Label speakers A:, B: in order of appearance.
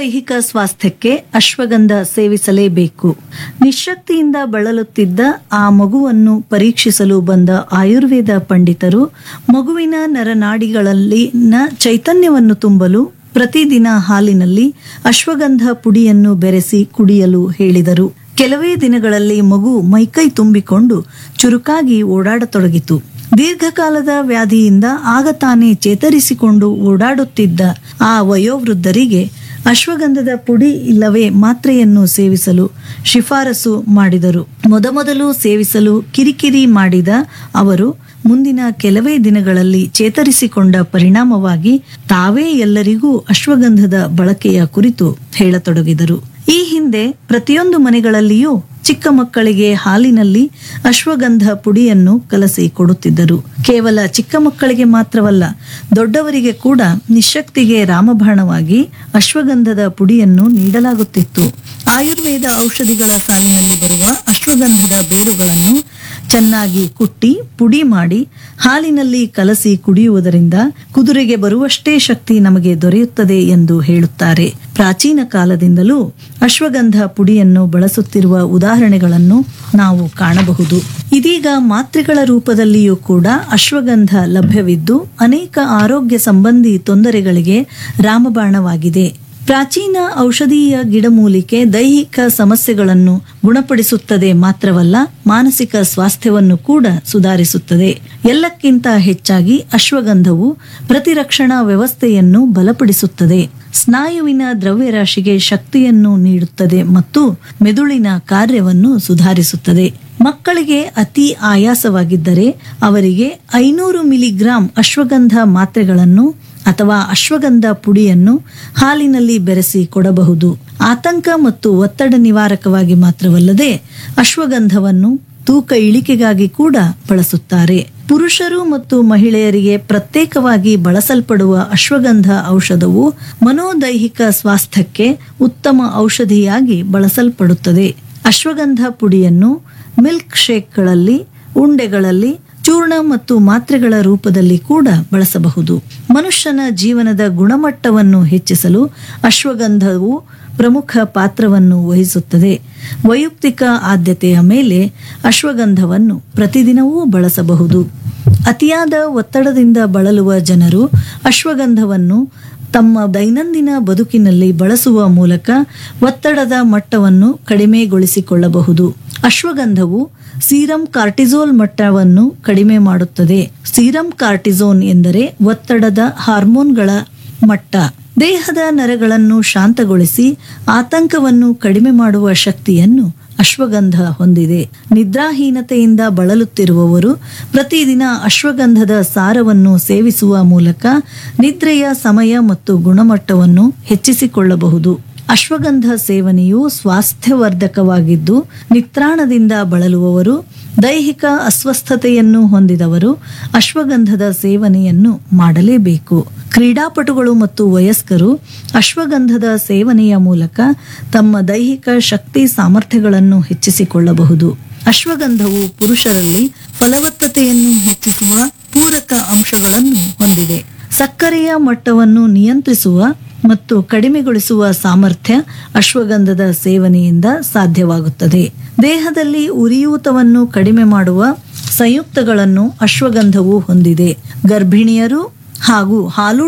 A: ಮನೋದೈಹಿಕ ಸ್ವಾಸ್ಥ್ಯಕ್ಕೆ ಅಶ್ವಗಂಧ ಸೇವಿಸಲೇಬೇಕು ನಿಶಕ್ತಿಯಿಂದ ಬಳಲುತ್ತಿದ್ದ ಆ ಮಗುವನ್ನು ಪರೀಕ್ಷಿಸಲು ಬಂದ ಆಯುರ್ವೇದ ಪಂಡಿತರು ಮಗುವಿನ ನರನಾಡಿಗಳಲ್ಲಿನ ಚೈತನ್ಯವನ್ನು ತುಂಬಲು ಪ್ರತಿದಿನ ಹಾಲಿನಲ್ಲಿ ಅಶ್ವಗಂಧ ಪುಡಿಯನ್ನು ಬೆರೆಸಿ ಕುಡಿಯಲು ಹೇಳಿದರು ಕೆಲವೇ ದಿನಗಳಲ್ಲಿ ಮಗು ಮೈಕೈ ತುಂಬಿಕೊಂಡು ಚುರುಕಾಗಿ ಓಡಾಡತೊಡಗಿತು ದೀರ್ಘಕಾಲದ ವ್ಯಾಧಿಯಿಂದ ಆಗ ತಾನೇ ಚೇತರಿಸಿಕೊಂಡು ಓಡಾಡುತ್ತಿದ್ದ ಆ ವಯೋವೃದ್ಧರಿಗೆ ಅಶ್ವಗಂಧದ ಪುಡಿ ಇಲ್ಲವೇ ಮಾತ್ರೆಯನ್ನು ಸೇವಿಸಲು ಶಿಫಾರಸು ಮಾಡಿದರು ಮೊದಮೊದಲು ಸೇವಿಸಲು ಕಿರಿಕಿರಿ ಮಾಡಿದ ಅವರು ಮುಂದಿನ ಕೆಲವೇ ದಿನಗಳಲ್ಲಿ ಚೇತರಿಸಿಕೊಂಡ ಪರಿಣಾಮವಾಗಿ ತಾವೇ ಎಲ್ಲರಿಗೂ ಅಶ್ವಗಂಧದ ಬಳಕೆಯ ಕುರಿತು ಹೇಳತೊಡಗಿದರು ಈ ಹಿಂದೆ ಪ್ರತಿಯೊಂದು ಮನೆಗಳಲ್ಲಿಯೂ ಚಿಕ್ಕ ಮಕ್ಕಳಿಗೆ ಹಾಲಿನಲ್ಲಿ ಅಶ್ವಗಂಧ ಪುಡಿಯನ್ನು ಕಲಸಿ ಕೊಡುತ್ತಿದ್ದರು ಕೇವಲ ಚಿಕ್ಕ ಮಕ್ಕಳಿಗೆ ಮಾತ್ರವಲ್ಲ ದೊಡ್ಡವರಿಗೆ ಕೂಡ ನಿಶಕ್ತಿಗೆ ರಾಮಬಾಣವಾಗಿ ಅಶ್ವಗಂಧದ ಪುಡಿಯನ್ನು ನೀಡಲಾಗುತ್ತಿತ್ತು ಆಯುರ್ವೇದ ಔಷಧಿಗಳ ಸಾಲಿನಲ್ಲಿ ಬರುವ ಅಶ್ವಗಂಧದ ಬೇರುಗಳನ್ನು ಚೆನ್ನಾಗಿ ಕುಟ್ಟಿ ಪುಡಿ ಮಾಡಿ ಹಾಲಿನಲ್ಲಿ ಕಲಸಿ ಕುಡಿಯುವುದರಿಂದ ಕುದುರೆಗೆ ಬರುವಷ್ಟೇ ಶಕ್ತಿ ನಮಗೆ ದೊರೆಯುತ್ತದೆ ಎಂದು ಹೇಳುತ್ತಾರೆ ಪ್ರಾಚೀನ ಕಾಲದಿಂದಲೂ ಅಶ್ವಗಂಧ ಪುಡಿಯನ್ನು ಬಳಸುತ್ತಿರುವ ಉದಾಹರಣೆಗಳನ್ನು ನಾವು ಕಾಣಬಹುದು ಇದೀಗ ಮಾತ್ರೆಗಳ ರೂಪದಲ್ಲಿಯೂ ಕೂಡ ಅಶ್ವಗಂಧ ಲಭ್ಯವಿದ್ದು ಅನೇಕ ಆರೋಗ್ಯ ಸಂಬಂಧಿ ತೊಂದರೆಗಳಿಗೆ ರಾಮಬಾಣವಾಗಿದೆ ಪ್ರಾಚೀನ ಔಷಧೀಯ ಗಿಡಮೂಲಿಕೆ ದೈಹಿಕ ಸಮಸ್ಯೆಗಳನ್ನು ಗುಣಪಡಿಸುತ್ತದೆ ಮಾತ್ರವಲ್ಲ ಮಾನಸಿಕ ಸ್ವಾಸ್ಥ್ಯವನ್ನು ಕೂಡ ಸುಧಾರಿಸುತ್ತದೆ ಎಲ್ಲಕ್ಕಿಂತ ಹೆಚ್ಚಾಗಿ ಅಶ್ವಗಂಧವು ಪ್ರತಿರಕ್ಷಣಾ ವ್ಯವಸ್ಥೆಯನ್ನು ಬಲಪಡಿಸುತ್ತದೆ ಸ್ನಾಯುವಿನ ದ್ರವ್ಯರಾಶಿಗೆ ಶಕ್ತಿಯನ್ನು ನೀಡುತ್ತದೆ ಮತ್ತು ಮೆದುಳಿನ ಕಾರ್ಯವನ್ನು ಸುಧಾರಿಸುತ್ತದೆ ಮಕ್ಕಳಿಗೆ ಅತಿ ಆಯಾಸವಾಗಿದ್ದರೆ ಅವರಿಗೆ ಐನೂರು ಮಿಲಿಗ್ರಾಂ ಅಶ್ವಗಂಧ ಮಾತ್ರೆಗಳನ್ನು ಅಥವಾ ಅಶ್ವಗಂಧ ಪುಡಿಯನ್ನು ಹಾಲಿನಲ್ಲಿ ಬೆರೆಸಿ ಕೊಡಬಹುದು ಆತಂಕ ಮತ್ತು ಒತ್ತಡ ನಿವಾರಕವಾಗಿ ಮಾತ್ರವಲ್ಲದೆ ಅಶ್ವಗಂಧವನ್ನು ತೂಕ ಇಳಿಕೆಗಾಗಿ ಕೂಡ ಬಳಸುತ್ತಾರೆ ಪುರುಷರು ಮತ್ತು ಮಹಿಳೆಯರಿಗೆ ಪ್ರತ್ಯೇಕವಾಗಿ ಬಳಸಲ್ಪಡುವ ಅಶ್ವಗಂಧ ಔಷಧವು ಮನೋದೈಹಿಕ ಸ್ವಾಸ್ಥ್ಯಕ್ಕೆ ಉತ್ತಮ ಔಷಧಿಯಾಗಿ ಬಳಸಲ್ಪಡುತ್ತದೆ ಅಶ್ವಗಂಧ ಪುಡಿಯನ್ನು ಮಿಲ್ಕ್ ಶೇಕ್ಗಳಲ್ಲಿ ಉಂಡೆಗಳಲ್ಲಿ ಚೂರ್ಣ ಮತ್ತು ಮಾತ್ರೆಗಳ ರೂಪದಲ್ಲಿ ಕೂಡ ಬಳಸಬಹುದು ಮನುಷ್ಯನ ಜೀವನದ ಗುಣಮಟ್ಟವನ್ನು ಹೆಚ್ಚಿಸಲು ಅಶ್ವಗಂಧವು ಪ್ರಮುಖ ಪಾತ್ರವನ್ನು ವಹಿಸುತ್ತದೆ ವೈಯಕ್ತಿಕ ಆದ್ಯತೆಯ ಮೇಲೆ ಅಶ್ವಗಂಧವನ್ನು ಪ್ರತಿದಿನವೂ ಬಳಸಬಹುದು ಅತಿಯಾದ ಒತ್ತಡದಿಂದ ಬಳಲುವ ಜನರು ಅಶ್ವಗಂಧವನ್ನು ತಮ್ಮ ದೈನಂದಿನ ಬದುಕಿನಲ್ಲಿ ಬಳಸುವ ಮೂಲಕ ಒತ್ತಡದ ಮಟ್ಟವನ್ನು ಕಡಿಮೆಗೊಳಿಸಿಕೊಳ್ಳಬಹುದು ಅಶ್ವಗಂಧವು ಸೀರಂ ಕಾರ್ಟಿಸೋಲ್ ಮಟ್ಟವನ್ನು ಕಡಿಮೆ ಮಾಡುತ್ತದೆ ಸೀರಂ ಕಾರ್ಟಿಸೋನ್ ಎಂದರೆ ಒತ್ತಡದ ಹಾರ್ಮೋನ್ಗಳ ಮಟ್ಟ ದೇಹದ ನರಗಳನ್ನು ಶಾಂತಗೊಳಿಸಿ ಆತಂಕವನ್ನು ಕಡಿಮೆ ಮಾಡುವ ಶಕ್ತಿಯನ್ನು ಅಶ್ವಗಂಧ ಹೊಂದಿದೆ ನಿದ್ರಾಹೀನತೆಯಿಂದ ಬಳಲುತ್ತಿರುವವರು ಪ್ರತಿದಿನ ಅಶ್ವಗಂಧದ ಸಾರವನ್ನು ಸೇವಿಸುವ ಮೂಲಕ ನಿದ್ರೆಯ ಸಮಯ ಮತ್ತು ಗುಣಮಟ್ಟವನ್ನು ಹೆಚ್ಚಿಸಿಕೊಳ್ಳಬಹುದು ಅಶ್ವಗಂಧ ಸೇವನೆಯು ಸ್ವಾಸ್ಥ್ಯವರ್ಧಕವಾಗಿದ್ದು ನಿತ್ರಾಣದಿಂದ ಬಳಲುವವರು ದೈಹಿಕ ಅಸ್ವಸ್ಥತೆಯನ್ನು ಹೊಂದಿದವರು ಅಶ್ವಗಂಧದ ಸೇವನೆಯನ್ನು ಮಾಡಲೇಬೇಕು ಕ್ರೀಡಾಪಟುಗಳು ಮತ್ತು ವಯಸ್ಕರು ಅಶ್ವಗಂಧದ ಸೇವನೆಯ ಮೂಲಕ ತಮ್ಮ ದೈಹಿಕ ಶಕ್ತಿ ಸಾಮರ್ಥ್ಯಗಳನ್ನು ಹೆಚ್ಚಿಸಿಕೊಳ್ಳಬಹುದು ಅಶ್ವಗಂಧವು ಪುರುಷರಲ್ಲಿ ಫಲವತ್ತತೆಯನ್ನು ಹೆಚ್ಚಿಸುವ ಪೂರಕ ಅಂಶಗಳನ್ನು ಹೊಂದಿದೆ ಸಕ್ಕರೆಯ ಮಟ್ಟವನ್ನು ನಿಯಂತ್ರಿಸುವ ಮತ್ತು ಕಡಿಮೆಗೊಳಿಸುವ ಸಾಮರ್ಥ್ಯ ಅಶ್ವಗಂಧದ ಸೇವನೆಯಿಂದ ಸಾಧ್ಯವಾಗುತ್ತದೆ ದೇಹದಲ್ಲಿ ಉರಿಯೂತವನ್ನು ಕಡಿಮೆ ಮಾಡುವ ಸಂಯುಕ್ತಗಳನ್ನು ಅಶ್ವಗಂಧವು ಹೊಂದಿದೆ ಗರ್ಭಿಣಿಯರು ಹಾಗೂ ಹಾಲು